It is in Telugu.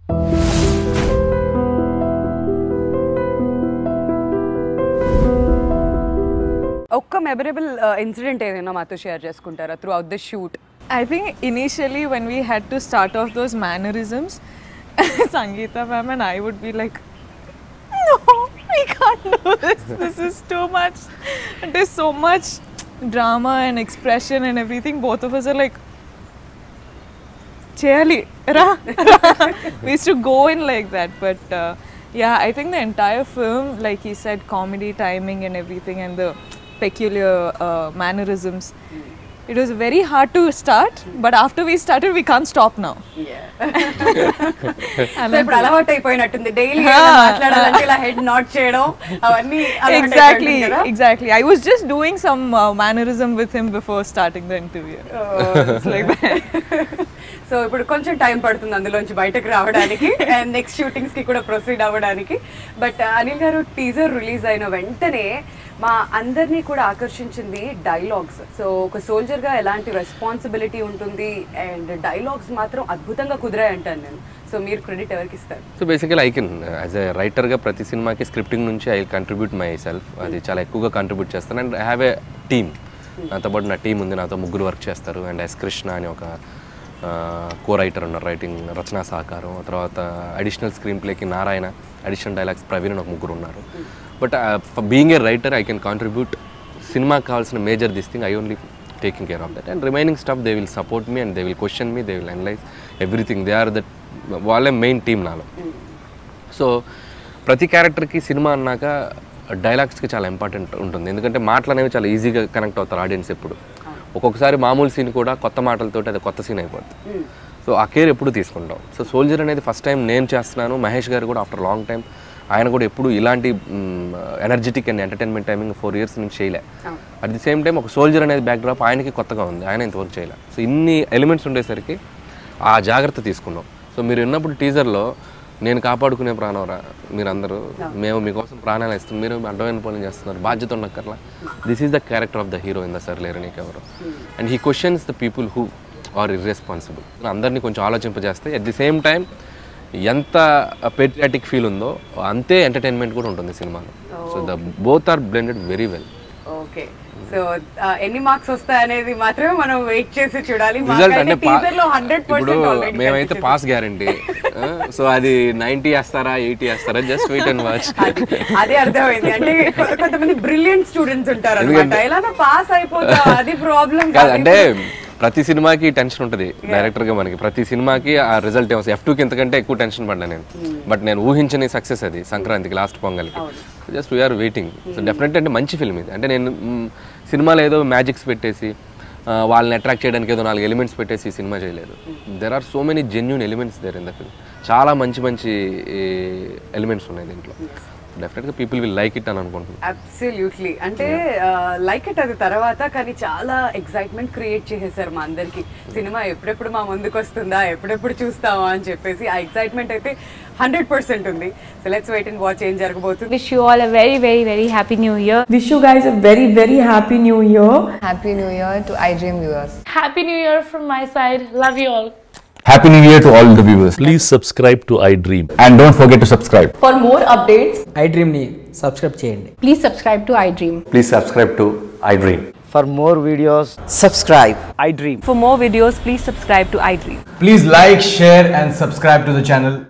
ఒక్క మెమరబుల్ ఇన్సిడెంట్ ఏదైనా మాతో షేర్ చేసుకుంటారా throughout the shoot I think initially when we had to start off those mannerisms, Sangeeta ma'am and I would be like, no, we can't do this. This is too much. There's so much drama and expression and everything. Both of us are like, Cheerly, ra, ra. we used to go in like that. But uh, yeah, I think the entire film, like he said, comedy timing and everything, and the peculiar uh, mannerisms. It was very hard to start, but after we started, we can't stop now. So ఇప్పుడు అలవాటు అయిపోయినట్టుంది డైలీ Ah. మాట్లాడాలంటే ఇలా హెడ్ నాట్ చేయడం అవన్నీ అలవాటు exactly, అయిపోయింది కదా? exactly. I was just doing some uh, mannerism with him before starting the interview. It's like that. So ఇప్పుడు కొంచెం టైం పడుతుంది అందులోంచి బయటకు రావడానికి అండ్ నెక్స్ట్ షూటింగ్స్ కి కూడా ప్రొసీడ్ అవ్వడానికి బట్ అనిల్ గారు టీజర్ రిలీజ్ అయిన వెంటనే మా అందరినీ కూడా ఆకర్షించింది డైలాగ్స్ సో ఒక సోల్జర్ గా ఎలాంటి రెస్పాన్సిబిలిటీ ఉంటుంది అండ్ డైలాగ్స్ మాత్రం అద్భుతంగా కుదిరాయి అంటాను నేను సో మీరు క్రెడిట్ ఎవరికి ఇస్తారు so basically I can as a రైటర్గా ప్రతి సినిమాకి స్క్రిప్టింగ్ నుంచి ఐ కంట్రిబ్యూట్ మై సెల్ఫ్ అది చాలా ఎక్కువగా కంట్రిబ్యూట్ చేస్తాను and I have a team నాతో పాటు నా టీం ఉంది నాతో ముగ్గురు వర్క్ చేస్తారు అండ్ ఎస్ కృష్ణ అని ఒక కో రైటర్ ఉన్నారు రైటింగ్ రచనా సహకారం తర్వాత అడిషనల్ స్క్రీన్ ప్లేకి నారాయణ అడిషనల్ డైలాగ్స్ ప్రవీణ్ అని ఒక ముగ్గురు ఉన్నారు but being a writer I can contribute సినిమాకి కావాల్సిన major this thing I only taking care of that and remaining stuff they will support me and they will question me they will analyse everything they are that వాళ్ళే మెయిన్ టీమ్ నాలో సో ప్రతి క్యారెక్టర్కి సినిమా అన్నాక డైలాగ్స్కి చాలా ఇంపార్టెంట్ ఉంటుంది ఎందుకంటే మాటలు అనేవి చాలా ఈజీగా కనెక్ట్ అవుతారు ఆడియన్స్ ఎప్పుడు ఒక్కొక్కసారి మామూలు సీన్ కూడా కొత్త మాటలతోటి అది కొత్త సీన్ అయిపోతుంది సో ఆ కేర్ ఎప్పుడు తీసుకుంటాం సో సోల్జర్ అనేది ఫస్ట్ టైం నేను చేస్తున్నాను మహేష్ గారు కూడా ఆఫ్టర్ లాంగ్ టైం ఆయన కూడా ఎప్పుడు ఇలాంటి energetic and entertainment timing four years నుంచి చేయలే అట్ ది సేమ్ టైం ఒక సోల్జర్ అనేది బ్యాక్డ్రాప్ ఆయనకి కొత్తగా ఉంది ఆయన ఇంతవరకు చేయలే సో ఇన్ని ఎలిమెంట్స్ ఉండేసరికి ఆ జాగ్రత్త తీసుకున్నాం సో మీరు విన్నప్పుడు టీజర్లో నేను కాపాడుకునే ప్రాణంరా మీరందరూ మేము మీకోసం ప్రాణాలు ఇస్తాం మీరు అడ్డమైన పనులు చేస్తున్నారు బాధ్యత ఉండక్కర్లా this is the character of the hero in the sir లేరు నీకెవరు and he questions the people who are irresponsible అందరినీ కొంచెం ఆలోచింపజేస్తే అట్ ది సేమ్ టైం ఎంత పేట్రియాటిక్ ఫీల్ ఉందో అంతే ఎంటర్టైన్మెంట్ కూడా ఉంటుంది సినిమాలో so the both are blended very well okay so ఎన్ని మార్క్స్ వస్తాయనేది మాత్రమే మనం వెయిట్ చేసి చూడాలి రిజల్ట్ అంటే పా- టీజర్ లో హండ్రెడ్ ఇప్పుడు మేమైతే పాస్ గ్యారంటీ సో అది నైంటీ వేస్తారా ఎయిటీ వేస్తారా జస్ట్ వెయిట్ అండ్ వాచ్ అదే అర్థమైంది అంటే కొ- కొంతమంది బ్రిలియంట్ స్టూడెంట్స్ ఉంటారు అనమాట ఇలా పాస్ అయిపోతా అది ప్రాబ్లం కాదు అంటే ప్రతి సినిమాకి టెన్షన్ ఉంటుంది డైరెక్టర్ గా మనకి ప్రతి సినిమాకి ఆ రిజల్ట్ ఏమో ఎఫ్ టూకి ఎంతకంటే ఎక్కువ టెన్షన్ పడ్డా నేను బట్ నేను ఊహించని సక్సెస్ అది సంక్రాంతికి లాస్ట్ పొంగల్కి just we are waiting so definite అంటే మంచి ఫిల్మ్ ఇది అంటే నేను మ్, సినిమాలో ఏదో మ్యాజిక్స్ పెట్టేసి ఆ, వాళ్ళని అట్రాక్ట్ చేయడానికి ఏదో నాలుగు ఎలిమెంట్స్ పెట్టేసి ఈ సినిమా చేయలేదు there are so many genuine elements there in the film చాలా మంచి మంచి ఎలిమెంట్స్ ఉన్నాయి దీంట్లో డెఫినెట్గా పీపుల్ విల్ లైక్ ఇట్ అని అనుకుంటున్నాను అబ్సల్యూట్లీ అంటే లైక్ ఇట్ అది తర్వాత కానీ చాలా ఎక్సైట్మెంట్ క్రియేట్ చేసేసారు మా అందరికి సినిమా ఎప్పుడెప్పుడు మా ముందుకు వస్తుందా ఎప్పుడెప్పుడు చూస్తామా అని చెప్పేసి ఆ ఎక్సైట్మెంట్ అయితే హండ్రెడ్ పర్సెంట్ ఉంది so let's wait and watch ఏం జరగబోతుంది Wish you all a very, very, very happy new year. Wish you guys a very, very happy new year. Happy New Year to iDream viewers. Happy new year from my side. Love you all. Happy New Year to all the viewers. Please subscribe to iDream. And don't forget to subscribe. For more updates, ఐ డ్రీమ్ని సబ్స్క్రైబ్ చేయండి Please subscribe to iDream. Please subscribe to iDream. For more videos subscribe iDream For more videos, please subscribe to iDream. Please like, share, and subscribe to the channel.